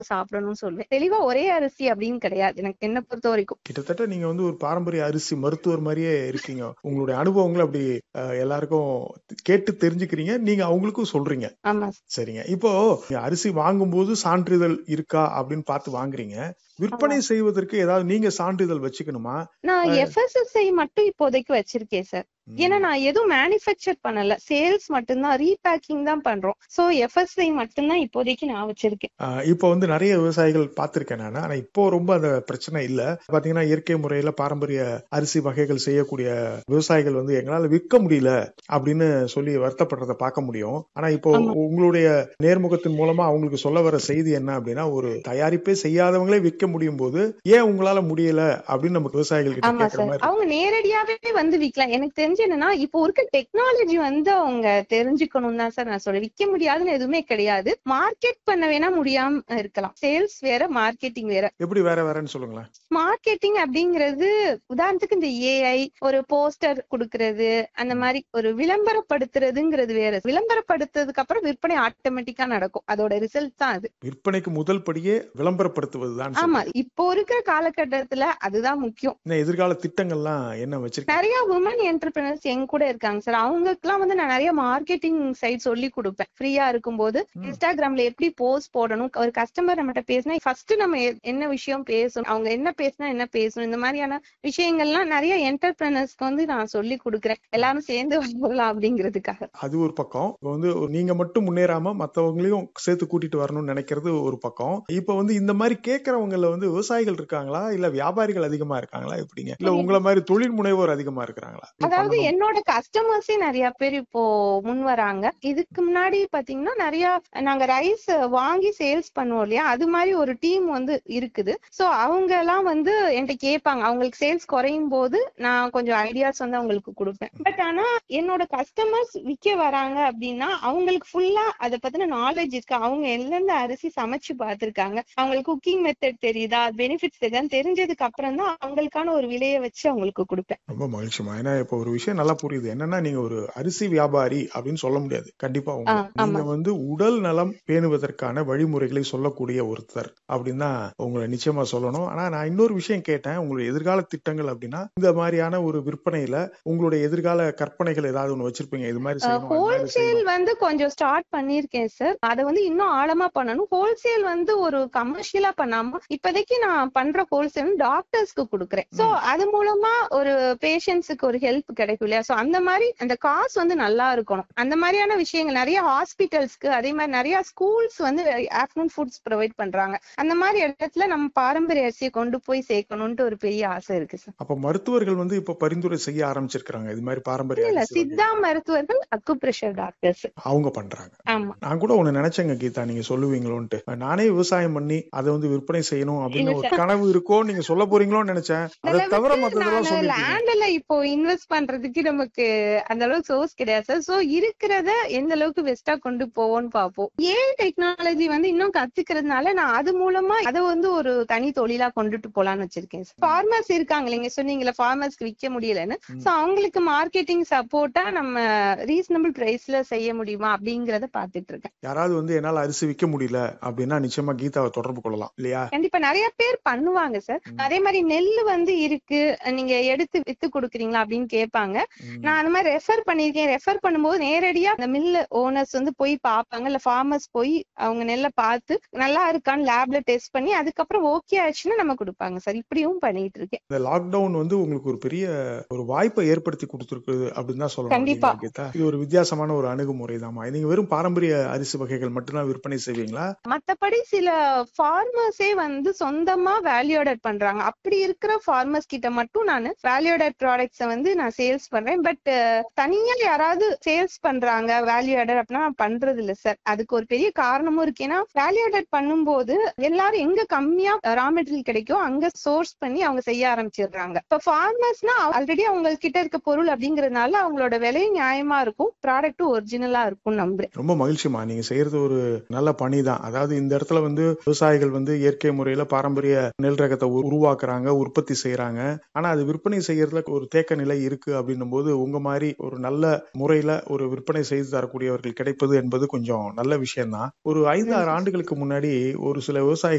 சாப்பிடணும்னு சொல்லுவேன் தெளிவா ஒரே அரிசி அப்படின்னு கிடையாது எனக்கு என்ன பொறுத்த வரைக்கும் கிட்டத்தட்ட நீங்க வந்து ஒரு பாரம்பரிய அரிசி மருத்துவர் மாதிரியே இருக்கீங்க உங்களுடைய அனுபவங்களை அப்படி அஹ், எல்லாருக்கும் கேட்டு தெரிஞ்சுக்கிறீங்க நீங்க அவங்களுக்கும் சொல்றீங்க ஆமா சரிங்க இப்போ நீங்க அரிசி வாங்கும்போது சான்றிதழ் இருக்கா அப்படின்னு பார்த்து வாங்குறீங்க விற்பனை செய்வதற்கு ஏதாவது நீங்க சான்றிதழ் வச்சுக்கணுமா நான் எஃப்எஸ்எஸ்ஐ மட்டும் இப்போதைக்கு வச்சிருக்கேன் சார் ஏன்னா நான் எதுவும் மேனுஃபேக்சர் பண்ணல சேல்ஸ் மட்டும்தான் ரீபேக்கிங் தான் பண்றோம் சோ எஃப்எஸ்ஐ மட்டும்தான் இப்போதைக்கு நான் வச்சிருக்கேன் ஆஹ் இப்போ வந்து நிறைய விவசாயிகள் பார்த்திருக்கேன் நான் ஆனா இப்போ ரொம்ப அந்த பிரச்சனை இல்ல பாத்தீங்கன்னா இயற்கை முறையில பாரம்பரிய அரிசி வகைகள் செய்யக்கூடிய விவசாயிகள் வந்து எங்களால விற்க முடியல அப்படின்னு சொல்லி வருத்தப்படுறத பார்க்க முடியும் ஆனா இப்போ ஆமா. உங்களுடைய நேர்முகத்தின் மூலமா அவங்களுக்கு சொல்ல வர செய்தி என்ன அப்படின்னா ஒரு தயாரிப்பே செய்யாதவங்களே விற்க முடியும் போது ஏன் உங்களால முடியல அப்படின்னு நம்ம விவசாயிகள் கிட்ட ஆமா கேட்கிற சார் மாதிரி அவங்க நேரடியாவே வந்து விக்கலாம் எனக்கு தெரிஞ்சு என்னன்னா இப்போ இருக்க டெக்னாலஜி வந்து அவங்க தெரிஞ்சுக்கணும் தான் சார் நான் சொல்றேன் விற்க முடியாதுன்னு எதுவுமே கிடையாது மார்க்கெட் பண்ண வேணா முடியாம இருக்கலாம் சேல்ஸ் வேற மார்க்கெட்டிங் வேற எப்படி வேற வேறன்னு சொல்லுங்களேன் மார்க்கெட்டிங் அப்படிங்கிறது உதாரணத்துக்கு இந்த ஏஐ ஒரு போஸ்டர் கொடுக்கறது அந்த மாதிரி ஒரு விளம்பரப்படுத்துறதுங்கிறது வேற விளம்பரப்படுத்துறதுக்கு அப்புறம் விற்பனை ஆட்டோமேட்டிக்கா நடக்கும் அதோட ரிசல்ட் தான் அது விற்பனைக்கு முதல் படியே விளம்பரப்படுத்துவதுதான் ஆமா இப்போ இருக்கிற காலகட்டத்துல அதுதான் முக்கியம் இன்னும் எதிர்கால திட்டங்கள்லாம் என்ன வச்சிருக்கீங்க நிறைய உமன் என்டர்பிரினர்ஸ் எங்க கூட இருக்காங்க சார் அவங்களுக்குலாம் வந்து நான் நிறைய மார்க்கெட்டிங் சைட் சொல்லி கொடுப்பேன் ஃப்ரீயா இருக்கும்போது ம். இன்ஸ்டாகிராம்ல எப்படி போஸ்ட் போடணும் ஒரு கஸ்டமர் நம்மகிட்ட பேசினா ஃபர்ஸ்ட் நம்ம எ- என்ன விஷயம் பேசணும் அவங்க என்ன பேசினா என்ன பேசணும் இந்த மாதிரியான விஷயங்கள்லாம் நிறைய என்டர்பிரினர்ஸ்க்கு வந்து நான் சொல்லி கொடுக்குறேன் எல்லாரும் சேர்ந்து வரலாம் அப்படிங்கிறதுக்காக அது ஒரு பக்கம் இப்ப வந்து ஒரு நீங்க மட்டும் முன்னேறாம மத்தவங்களையும் சேர்த்து கூட்டிட்டு வரணும்னு நினைக்கிறது ஒரு பக்கம் இப்ப வந்து இந்த மாதிரி கேட்கறவங்கல வந்து விவசாயிகள் இருக்காங்களா இல்ல வியாபாரிகள் அதிகமா இருக்காங்களா எப்படிங்க இல்ல உங்கள மாதிரி தொழில் முனைவோர் அதிகமா இருக்கிறாங்களா இது அதாவது பண்ணணும். என்னோட கஸ்டமர்ஸே நிறைய பேர் இப்போ முன் வராங்க இதுக்கு முன்னாடி பாத்தீங்கன்னா நிறைய நாங்க ரைஸ் வாங்கி சேல்ஸ் பண்ணுவோம் இல்லையா அது மாதிரி ஒரு டீம் வந்து இருக்குது சோ அவங்க எல்லாம் வந்து என்கிட்ட கேட்பாங்க அவங்களுக்கு சேல்ஸ் குறையும் போது நான் கொஞ்சம் ஐடியாஸ் வந்து அவங்களுக்கு கொடுப்பேன் பட் ஆனா என்னோட கஸ்டமர்ஸ் விற்க வராங்க அப்படின்னா அவங்களுக்கு ஃபுல்லா அதை பத்தின நாலேஜ் இருக்கு அவங்க எந்தெந்த அரிசி சமைச்சு பார்த்திருக்காங்க அவங்களுக்கு குக்கிங் மெத்தட் தெரியுதா பெனிஃபிட்ஸ் தெரியுதா தெரிஞ்சதுக்கு அப்புறம் தான் அவங்களுக்கான ஒரு விலையை வச்சு அவங்களுக்கு கொடுப்பேன் ரொம்ப மகிழ்ச்சிமா ஏன்னா இப்ப ஒரு விஷயம் நல்லா புரியுது என்னன்னா நீங்க ஒரு அரிசி வியாபாரி அப்படின்னு சொல்ல முடியாது கண்டிப்பா உங்க ஆ, ஆமா. நீங்க வந்து உடல் நலம் பேணுவதற்கான வழிமுறைகளை சொல்லக்கூடிய ஒருத்தர் அப்படின்னு தான் உங்களை நிச்சயமா சொல்லணும் ஆனா நான் இன்னொரு விஷயம் கேட்டேன் உங்களுடைய எதிர்கால திட்டங்கள் அப்படின்னா இந்த மாதிரியான ஒரு விற்பனையில உங்களுடைய எதிர்கால கற்பனைகள் ஏதாவது ஒண்ணு வச்சிருப்பீங்க இது மாதிரி செய்யணும் அது மாதிரி ஹோல்சேல் செய்யணும். வந்து கொஞ்சம் ஸ்டார்ட் பண்ணிருக்கேன் சார் அதை வந்து இன்னும் ஆழமா பண்ணணும் ஹோல்சேல் வந்து ஒரு கமர்ஷியலா பண்ணாம இப்போதைக்கு நான் பண்ற ஹோல்சேல் டாக்டர்ஸ்க்கு கொடுக்குறேன் சோ ம். அது மூலமா ஒரு பேஷண்ட்ஸுக்கு ஒரு ஹெல்ப் கிடைக்கும் இல்லையா சோ அந்த மாதிரி அந்த காசு வந்து நல்லா இருக்கணும் அந்த மாதிரியான விஷயங்கள் நிறைய ஹாஸ்பிட்டல்ஸ்க்கு அதே மாதிரி நிறைய ஸ்கூல்ஸ் வந்து ஆஃப்டர்நூன் ஃபுட்ஸ் ப்ரொவைட் பண்றாங்க அந்த மாதிரி இடத்துல நம்ம பாரம்பரிய அரிசியை கொண்டு போய் சேர்க்கணும்ட்டு ஒரு பெரிய ஆசை இருக்கு சார் அப்ப மருத்துவர்கள் வந்து இப்ப பரிந்துரை செய்ய ஆரம்பிச்சிருக்காங்க இது மாதிரி பாரம்பரிய இல்ல அரிசி வகைகள். சித்தா மருத்துவர்கள் அக்குப்ரெஷர் டாக்டர்ஸ் அவங்க பண்றாங்க ஆமா நான் கூட ஒண்ணு நினைச்சேங்க கீதா நீங்க சொல்லுவீங்களோன்ட்டு நானே விவசாயம் பண்ணி அதை வந்து விற்பனை செய்யணும் அப்படின்னு இல்ல ஒரு கனவு இருக்கோ நீங்க சொல்ல போறீங்களோன்னு நினைச்சேன் அதை தவிர மத்ததெல்லாம் நான் சொல்லிருக்கீங்க லேண்ட்ல இப்போ இன்வெஸ்ட் பண்றதுக்கு நமக்கு அந்த அளவுக்கு சோர்ஸ் கிடையாது சார் சோ இருக்கிறத எந்த அளவுக்கு பெஸ்டா கொண்டு போவோம்னு பாப்போம் ஏன் டெக்னாலஜி வந்து இன்னும் கத்துக்கிறதுனால நான் அது மூலமா அதை வந்து ஒரு தனி தொழிலா கொண்டுட்டு போலாம்னு வச்சிருக்கேன் ஃபார்மர்ஸ் இருக்காங்க இல்லைங்க சொன்னீங்கல்ல ஃபார்மர்ஸ்க்கு விற்க முடியலன்னு ம். சோ அவங்களுக்கு மார்க்கெட்டிங் சப்போர்ட்டா நம்ம ரீசனபிள் பிரைஸ்ல செய்ய முடியுமா அப்படிங்கறத பாத்துட்டு இருக்கேன் யாராவது வந்து என்னால அரிசி விற்க முடியல அப்படின்னா நிச்சயமா கீதாவை தொடர்பு கொள்ளலாம் இல்லையா கண்டிப்பா நிறைய பேர் பண்ணுவாங்க சார் ம். அதே மாதிரி நெல் வந்து இருக்கு நீங்க எடுத்து வித்து கொடுக்குறீங்களா அப்படின்னு கேட்பாங்க ம். நான் அந்த மாதிரி ரெஃபர் பண்ணிருக்கேன் ரெஃபர் பண்ணும்போது நேரடியா அந்த மில் ஓனர்ஸ் வந்து போய் பார்ப்பாங்க இல்ல ஃபார்மர்ஸ் போய் அவங்க நெல்லை பார்த்து நல்லா இருக்கான்னு லேப்ல டெஸ்ட் பண்ணி அதுக்கப்புறம் ஓகே ஆச்சுன்னா நம்ம கொடுப்பாங்க சார் இப்படியும் பண்ணிட்டு இருக்கேன் இந்த லாக்டவுன் வந்து உங்களுக்கு ஒரு பெரிய ஒரு வாய்ப்பை ஏற்படுத்தி கொடுத்துருக்குது அப்படின்னு தான் சொல்லணும் கண்டிப்பா. இல்லைங்களா கீதா இது ஒரு வித்தியாசமான ஒரு அணுகுமுறை தாமா நீங்க வெறும் பாரம்பரிய அரிசி வகைகள் மட்டும்தான் விற்பனை செய்வீங்களா மத்தபடி சில ஃபார்மர்ஸே வந்து சொந்தமா வேல்யூடட் பண்றாங்க அப்படி இருக்கிற ஃபார்மர்ஸ் கிட்ட மட்டும் நான் வேல்யூடட் ப்ராடக்ட்ஸை வந்து நான் சேல்ஸ் பண்றேன் பட் தனியா யாராவது சேல்ஸ் பண்றாங்க வேல்யூடட் அப்படின்னா நான் பண்றது இல்ல சார் அதுக்கு ஒரு பெரிய காரணமும் இருக்கு ஏன்னா வேல்யூடட் பண்ணும்போது எல்லாரும் எங்க கம்மியா ரா மெட்டீரியல் கிடைக்கும் அங்க சோர்ஸ் பண்ணி அவங்க செய்ய ஆரம்பிச்சிடுறாங்க இப்ப ஃபார்மர்ஸ்னா ஆல்ரெடி அவங்க கிட்ட இருக்க பொருள் அப்படிங்கறதுனால அவங்களோட விலையும் நியாயமா இருக்கும் ப்ராடக்ட்டும் ஒரிஜினலா இருக்கும் நம்புறேன் ரொம்ப மகிழ்ச்சிமா நீங்க செய்யறது ஒரு நல்ல பணி தான் அதாவது இந்த இடத்துல வந்து விவசாயிகள் வந்து இயற்கை முறையில பாரம்பரிய நெல் ரகத்தை உரு- உருவாக்குறாங்க உற்பத்தி செய்யறாங்க ஆனா அது விற்பனை செய்யறதுல ஒரு தேக்க நிலை இருக்கு அப்படின்னும் போது உங்க மாதிரி ஒரு நல்ல முறையில ஒரு விற்பனை செய்து தரக்கூடியவர்கள் கிடைப்பது என்பது கொஞ்சம் நல்ல விஷயம் தான் ஒரு ஐந்து ஆறு ஆண்டுகளுக்கு முன்னாடி ஒரு சில விவசாயிகள்